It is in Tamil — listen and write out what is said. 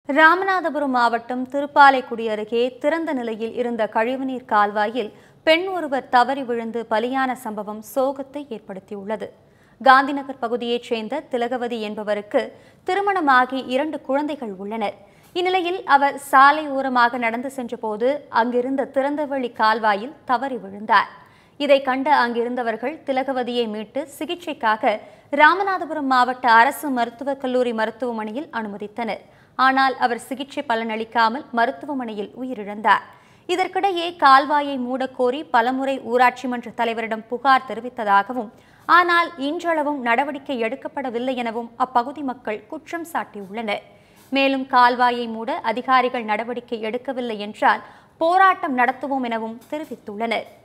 ராமநாதபுரம் மாவட்டம் திருப்பாலைக்குடி அருகே திறந்த நிலையில் இருந்த கழிவுநீர் கால்வாயில் பெண் ஒருவர் தவறி விழுந்து பலியான சம்பவம் சோகத்தை ஏற்படுத்தியுள்ளது காந்திநகர் பகுதியைச் சேர்ந்த திலகவதி என்பவருக்கு திருமணமாகி இரண்டு குழந்தைகள் உள்ளனர் இந்நிலையில் அவர் சாலை ஓரமாக நடந்து சென்றபோது அங்கிருந்த திறந்தவெளி கால்வாயில் தவறி விழுந்தார் இதை கண்ட அங்கிருந்தவர்கள் திலகவதியை மீட்டு சிகிச்சைக்காக ராமநாதபுரம் மாவட்ட அரசு மருத்துவக் கல்லூரி மருத்துவமனையில் அனுமதித்தனர் ஆனால் அவர் சிகிச்சை பலனளிக்காமல் மருத்துவமனையில் உயிரிழந்தார் இதற்கிடையே கால்வாயை மூடக்கோரி பலமுறை ஊராட்சி மன்ற தலைவரிடம் புகார் தெரிவித்ததாகவும் ஆனால் இன்றளவும் நடவடிக்கை எடுக்கப்படவில்லை எனவும் அப்பகுதி மக்கள் குற்றம் சாட்டியுள்ளனர் மேலும் கால்வாயை மூட அதிகாரிகள் நடவடிக்கை எடுக்கவில்லை என்றால் போராட்டம் நடத்துவோம் எனவும் தெரிவித்துள்ளனர்